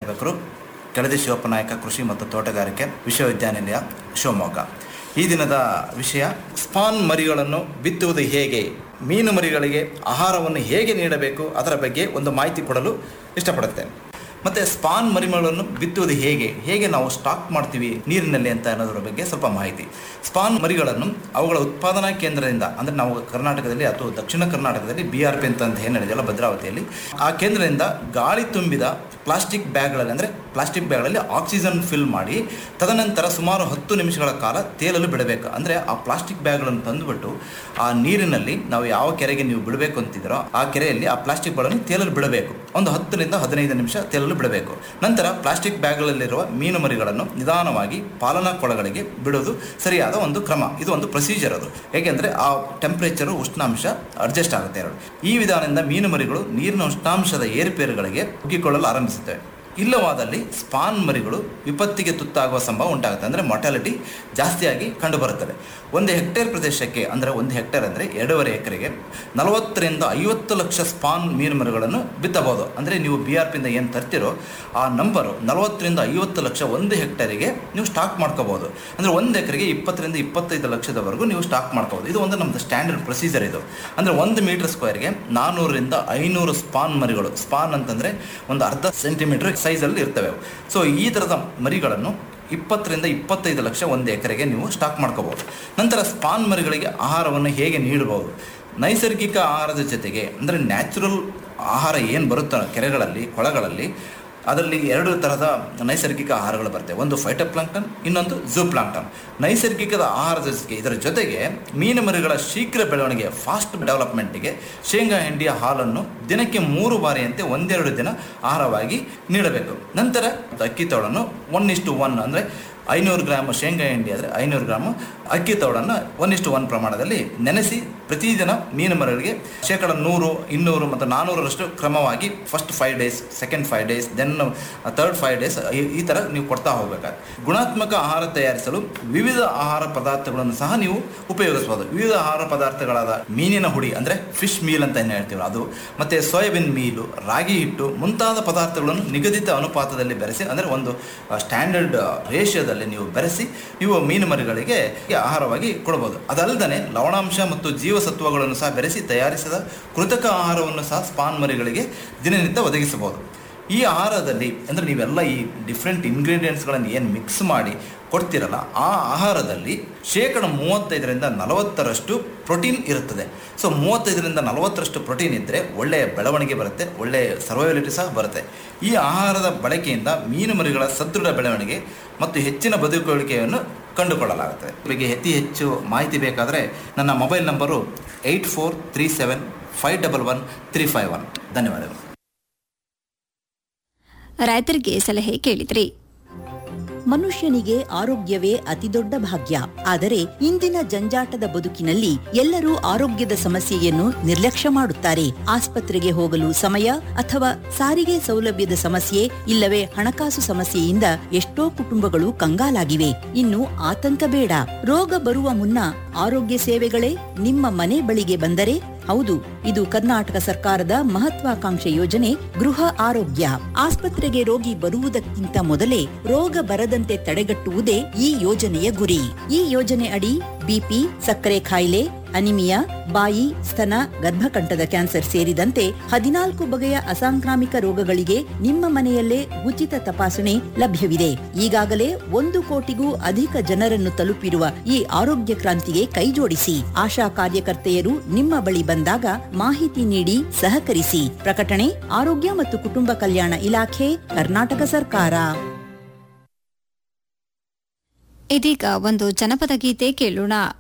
ಲೇಖಕರು ಕೆಳದಿ ಶಿವಪ್ಪನಾಯಕ ಕೃಷಿ ಮತ್ತು ತೋಟಗಾರಿಕೆ ವಿಶ್ವವಿದ್ಯಾನಿಲಯ ಶಿವಮೊಗ್ಗ ಈ ದಿನದ ವಿಷಯ ಸ್ಪಾನ್ ಮರಿಗಳನ್ನು ಬಿತ್ತುವುದು ಹೇಗೆ ಮೀನು ಮರಿಗಳಿಗೆ ಆಹಾರವನ್ನು ಹೇಗೆ ನೀಡಬೇಕು ಅದರ ಬಗ್ಗೆ ಒಂದು ಮಾಹಿತಿ ಕೊಡಲು ಇಷ್ಟಪಡುತ್ತೇನೆ ಮತ್ತು ಸ್ಪಾನ್ ಮರಿಗಳನ್ನು ಬಿತ್ತುವುದು ಹೇಗೆ ಹೇಗೆ ನಾವು ಸ್ಟಾಕ್ ಮಾಡ್ತೀವಿ ನೀರಿನಲ್ಲಿ ಅಂತ ಅನ್ನೋದ್ರ ಬಗ್ಗೆ ಸ್ವಲ್ಪ ಮಾಹಿತಿ ಸ್ಪಾನ್ ಮರಿಗಳನ್ನು ಅವುಗಳ ಉತ್ಪಾದನಾ ಕೇಂದ್ರದಿಂದ ಅಂದರೆ ನಾವು ಕರ್ನಾಟಕದಲ್ಲಿ ಅಥವಾ ದಕ್ಷಿಣ ಕರ್ನಾಟಕದಲ್ಲಿ ಬಿ ಆರ್ ಪಿ ಅಂತ ಅಂತ ಏನು ಹೇಳಿದೆಯಲ್ಲ ಭದ್ರಾವತಿಯಲ್ಲಿ ಆ ಕೇಂದ್ರದಿಂದ ಗಾಳಿ ತುಂಬಿದ ಪ್ಲಾಸ್ಟಿಕ್ ಬ್ಯಾಗ್ಗಳಲ್ಲಿ ಅಂದರೆ ಪ್ಲಾಸ್ಟಿಕ್ ಬ್ಯಾಗ್ಗಳಲ್ಲಿ ಆಕ್ಸಿಜನ್ ಫಿಲ್ ಮಾಡಿ ತದನಂತರ ಸುಮಾರು ಹತ್ತು ನಿಮಿಷಗಳ ಕಾಲ ತೇಲಲು ಬಿಡಬೇಕು ಅಂದರೆ ಆ ಪ್ಲಾಸ್ಟಿಕ್ ಬ್ಯಾಗ್ಗಳನ್ನು ತಂದುಬಿಟ್ಟು ಆ ನೀರಿನಲ್ಲಿ ನಾವು ಯಾವ ಕೆರೆಗೆ ನೀವು ಬಿಡಬೇಕು ಅಂತಿದ್ದೀರೋ ಆ ಕೆರೆಯಲ್ಲಿ ಆ ಪ್ಲಾಸ್ಟಿಕ್ ಬ್ಯಾಗ್ಗಳನ್ನು ತೇಲಲು ಬಿಡಬೇಕು ಒಂದು ಹತ್ತರಿಂದ ಹದಿನೈದು ನಿಮಿಷ ತೇಲಲು ಬಿಡಬೇಕು ನಂತರ ಪ್ಲಾಸ್ಟಿಕ್ ಬ್ಯಾಗ್ಗಳಲ್ಲಿರುವ ಮೀನು ಮರಿಗಳನ್ನು ನಿಧಾನವಾಗಿ ಪಾಲನಾ ಕೊಳಗಳಿಗೆ ಬಿಡೋದು ಸರಿಯಾದ ಒಂದು ಕ್ರಮ ಇದು ಒಂದು ಪ್ರೊಸೀಜರ್ ಅದು ಏಕೆಂದರೆ ಆ ಟೆಂಪರೇಚರು ಉಷ್ಣಾಂಶ ಅಡ್ಜಸ್ಟ್ ಆಗುತ್ತೆ ಎರಡು ಈ ವಿಧಾನದಿಂದ ಮೀನು ಮರಿಗಳು ನೀರಿನ ಉಷ್ಣಾಂಶದ ಏರುಪೇರುಗಳಿಗೆ ಉಗ್ಗಿಕೊಳ್ಳಲು ಆರಂಭಿಸುತ್ತವೆ ಇಲ್ಲವಾದಲ್ಲಿ ಸ್ಪಾನ್ ಮರಿಗಳು ವಿಪತ್ತಿಗೆ ತುತ್ತಾಗುವ ಸಂಭವ ಉಂಟಾಗುತ್ತೆ ಅಂದರೆ ಮೊಟಾಲಿಟಿ ಜಾಸ್ತಿಯಾಗಿ ಕಂಡುಬರುತ್ತದೆ ಒಂದು ಹೆಕ್ಟೇರ್ ಪ್ರದೇಶಕ್ಕೆ ಅಂದರೆ ಒಂದು ಹೆಕ್ಟೇರ್ ಅಂದರೆ ಎರಡೂವರೆ ಎಕರೆಗೆ ನಲವತ್ತರಿಂದ ಐವತ್ತು ಲಕ್ಷ ಸ್ಪಾನ್ ಮೀನು ಮರಿಗಳನ್ನು ಬಿತ್ತಬಹುದು ಅಂದರೆ ನೀವು ಬಿ ಆರ್ ಪಿಯಿಂದ ಏನು ತರ್ತಿರೋ ಆ ನಂಬರು ನಲವತ್ತರಿಂದ ಐವತ್ತು ಲಕ್ಷ ಒಂದು ಹೆಕ್ಟೇರಿಗೆ ನೀವು ಸ್ಟಾಕ್ ಮಾಡ್ಕೋಬಹುದು ಅಂದರೆ ಒಂದು ಎಕರೆಗೆ ಇಪ್ಪತ್ತರಿಂದ ಇಪ್ಪತ್ತೈದು ಲಕ್ಷದವರೆಗೂ ನೀವು ಸ್ಟಾಕ್ ಮಾಡ್ಕೋಬಹುದು ಇದು ಒಂದು ನಮ್ಮದು ಸ್ಟ್ಯಾಂಡರ್ಡ್ ಪ್ರೊಸೀಜರ್ ಇದು ಅಂದರೆ ಒಂದು ಮೀಟರ್ ಸ್ಕ್ವೇರ್ಗೆ ನಾನ್ನೂರರಿಂದ ಐನೂರು ಸ್ಪಾನ್ ಮರಿಗಳು ಸ್ಪಾನ್ ಅಂತಂದರೆ ಒಂದು ಅರ್ಧ ಸೆಂಟಿಮೀಟರ್ ಸೈಜಲ್ಲಿ ಇರ್ತವೆ ಅವು. ಸೊ ಈ ಥರದ ಮರಿಗಳನ್ನು ಇಪ್ಪತ್ತರಿಂದ ಇಪ್ಪತ್ತೈದು ಲಕ್ಷ ಒಂದು ಎಕರೆಗೆ ನೀವು ಸ್ಟಾಕ್ ಮಾಡ್ಕೋಬಹುದು ನಂತರ ಸ್ಪಾನ್ ಮರಿಗಳಿಗೆ ಆಹಾರವನ್ನು ಹೇಗೆ ನೀಡಬಹುದು ನೈಸರ್ಗಿಕ ಆಹಾರದ ಜೊತೆಗೆ ಅಂದರೆ ನ್ಯಾಚುರಲ್ ಆಹಾರ ಏನು ಬರುತ್ತೋ ಕೆರೆಗಳಲ್ಲಿ ಕೊಳಗಳಲ್ಲಿ ಅದರಲ್ಲಿ ಎರಡು ತರಹದ ನೈಸರ್ಗಿಕ ಆಹಾರಗಳು ಬರ್ತವೆ ಒಂದು ಫೈಟೋಪ್ಲಾಂಕ್ಟನ್ ಇನ್ನೊಂದು ಝೂಪ್ಲಾಂಕ್ಟನ್ ನೈಸರ್ಗಿಕದ ಆಹಾರದ ಜೊತೆಗೆ ಇದರ ಜೊತೆಗೆ ಮೀನು ಮರಿಗಳ ಶೀಘ್ರ ಬೆಳವಣಿಗೆ ಫಾಸ್ಟ್ ಡೆವಲಪ್ಮೆಂಟಿಗೆ ಶೇಂಗಾ ಹಿಂಡಿಯ ಹಾಲನ್ನು ದಿನಕ್ಕೆ ಮೂರು ಬಾರಿಯಂತೆ ಒಂದೆರಡು ದಿನ ಆಹಾರವಾಗಿ ನೀಡಬೇಕು ನಂತರ ಅಕ್ಕಿ ತೋಳನ್ನು ಒನ್ ಇಷ್ಟು ಒನ್ ಅಂದರೆ ಐನೂರು ಗ್ರಾಮ್ ಶೇಂಗಾ ಹಿಂಡಿ ಆದರೆ ಐನೂರು ಗ್ರಾಮ್ ಅಕ್ಕಿ ತೌಡನ್ನು ಒನ್ ಇಷ್ಟು ಒನ್ ಪ್ರಮಾಣದಲ್ಲಿ ನೆನೆಸಿ ಪ್ರತಿದಿನ ಮೀನು ಮರಿಗಳಿಗೆ ಶೇಕಡ ನೂರು ಇನ್ನೂರು ಮತ್ತು ನಾನ್ನೂರರಷ್ಟು ಕ್ರಮವಾಗಿ first five days second five days then third five days ಈ ಥರ ನೀವು ಕೊಡ್ತಾ ಹೋಗಬೇಕಾಗುತ್ತೆ ಗುಣಾತ್ಮಕ ಆಹಾರ ತಯಾರಿಸಲು ವಿವಿಧ ಆಹಾರ ಪದಾರ್ಥಗಳನ್ನು ಸಹ ನೀವು ಉಪಯೋಗಿಸ್ಬೋದು ವಿವಿಧ ಆಹಾರ ಪದಾರ್ಥಗಳಾದ ಮೀನಿನ ಹುಡಿ ಅಂದರೆ ಫಿಶ್ ಮೀಲ್ ಅಂತ ಏನು ಹೇಳ್ತೀವಿ ಅದು ಮತ್ತು ಸೋಯಾಬೀನ್ ಮೀಲು ರಾಗಿ ಹಿಟ್ಟು ಮುಂತಾದ ಪದಾರ್ಥಗಳನ್ನು ನಿಗದಿತ ಅನುಪಾತದಲ್ಲಿ ಬೆರೆಸಿ ಅಂದರೆ ಒಂದು ಸ್ಟ್ಯಾಂಡರ್ಡ್ ರೇಷಿಯೋದಲ್ಲಿ ನೀವು ಬೆರೆಸಿ ನೀವು ಮೀನು ಮರಿಗಳಿಗೆ ಆಹಾರವಾಗಿ ಕೊಡಬಹುದು ಅದಲ್ಲದೆ ಲವಣಾಂಶ ಮತ್ತು ಜೀವಸತ್ವಗಳನ್ನು ಸಹ ಬೆರೆಸಿ ತಯಾರಿಸಿದ ಕೃತಕ ಆಹಾರವನ್ನು ಸಹ ಸ್ಪಾನ್ ಮರಿಗಳಿಗೆ ದಿನನಿತ್ಯ ಒದಗಿಸಬಹುದು ಈ ಆಹಾರದಲ್ಲಿ ಅಂದರೆ ನೀವೆಲ್ಲ ಈ ಡಿಫ್ರೆಂಟ್ ಇಂಗ್ರೀಡಿಯೆಂಟ್ಸ್ಗಳನ್ನು ಏನು ಮಿಕ್ಸ್ ಮಾಡಿ ಕೊಡ್ತಿರಲ್ಲ ಆ ಆಹಾರದಲ್ಲಿ ಶೇಕಡ ಮೂವತ್ತೈದರಿಂದ ನಲವತ್ತರಷ್ಟು ಪ್ರೋಟೀನ್ ಇರುತ್ತದೆ ಸೊ ಮೂವತ್ತೈದರಿಂದ ನಲವತ್ತರಷ್ಟು ಪ್ರೋಟೀನ್ ಇದ್ದರೆ ಒಳ್ಳೆಯ ಬೆಳವಣಿಗೆ ಬರುತ್ತೆ ಒಳ್ಳೆಯ ಸರ್ವೈವಲಿಟಿ ಸಹ ಬರುತ್ತೆ ಈ ಆಹಾರದ ಬಳಕೆಯಿಂದ ಮೀನು ಮರಿಗಳ ಸದೃಢ ಬೆಳವಣಿಗೆ ಮತ್ತು ಹೆಚ್ಚಿನ ಬದುಕುಳಿಕೆಯನ್ನು ಕಂಡುಕೊಳ್ಳಲಾಗುತ್ತದೆ ಬಗ್ಗೆ ಅತಿ ಹೆಚ್ಚು ಮಾಹಿತಿ ಬೇಕಾದರೆ ನನ್ನ mobile number eight four three seven five double one three five one ಧನ್ಯವಾದಗಳು ರೈತರಿಗೆ ಸಲಹೆ ಕೇಳಿದ್ರಿ ಮನುಷ್ಯನಿಗೆ ಆರೋಗ್ಯವೇ ಅತಿದೊಡ್ಡ ಭಾಗ್ಯ ಆದರೆ ಇಂದಿನ ಜಂಜಾಟದ ಬದುಕಿನಲ್ಲಿ ಎಲ್ಲರೂ ಆರೋಗ್ಯದ ಸಮಸ್ಯೆಯನ್ನು ನಿರ್ಲಕ್ಷ್ಯ ಮಾಡುತ್ತಾರೆ ಆಸ್ಪತ್ರೆಗೆ ಹೋಗಲು ಸಮಯ ಅಥವಾ ಸಾರಿಗೆ ಸೌಲಭ್ಯದ ಸಮಸ್ಯೆ ಇಲ್ಲವೇ ಹಣಕಾಸು ಸಮಸ್ಯೆಯಿಂದ ಎಷ್ಟೋ ಕುಟುಂಬಗಳು ಕಂಗಾಲಾಗಿವೆ ಇನ್ನು ಆತಂಕ ಬೇಡ ರೋಗ ಬರುವ ಮುನ್ನ ಆರೋಗ್ಯ ಸೇವೆಗಳೇ ನಿಮ್ಮ ಮನೆ ಬಳಿಗೆ ಬಂದರೆ ಹೌದು ಇದು ಕರ್ನಾಟಕ ಸರ್ಕಾರದ ಮಹತ್ವಾಕಾಂಕ್ಷೆ ಯೋಜನೆ ಗೃಹ ಆರೋಗ್ಯ ಆಸ್ಪತ್ರೆಗೆ ರೋಗಿ ಬರುವುದಕ್ಕಿಂತ ಮೊದಲೇ ರೋಗ ಬರದಂತೆ ತಡೆಗಟ್ಟುವುದೇ ಈ ಯೋಜನೆಯ ಗುರಿ ಈ ಯೋಜನೆ ಅಡಿ ಬಿಪಿ ಸಕ್ಕರೆ ಕಾಯಿಲೆ ಅನಿಮಿಯಾ ಬಾಯಿ ಸ್ತನ ಗರ್ಭಕಂಠದ ಕ್ಯಾನ್ಸರ್ ಸೇರಿದಂತೆ ಹದಿನಾಲ್ಕು ಬಗೆಯ ಅಸಾಂಕ್ರಾಮಿಕ ರೋಗಗಳಿಗೆ ನಿಮ್ಮ ಮನೆಯಲ್ಲೇ ಉಚಿತ ತಪಾಸಣೆ ಲಭ್ಯವಿದೆ ಈಗಾಗಲೇ ಒಂದು ಕೋಟಿಗೂ ಅಧಿಕ ಜನರನ್ನು ತಲುಪಿರುವ ಈ ಆರೋಗ್ಯ ಕ್ರಾಂತಿಗೆ ಕೈಜೋಡಿಸಿ ಆಶಾ ಕಾರ್ಯಕರ್ತೆಯರು ನಿಮ್ಮ ಬಳಿ ಬಂದಾಗ ಮಾಹಿತಿ ನೀಡಿ ಸಹಕರಿಸಿ ಪ್ರಕಟಣೆ ಆರೋಗ್ಯ ಮತ್ತು ಕುಟುಂಬ ಕಲ್ಯಾಣ ಇಲಾಖೆ ಕರ್ನಾಟಕ ಸರ್ಕಾರ ಇದೀಗ ಒಂದು ಜನಪದ ಗೀತೆ ಕೇಳೋಣ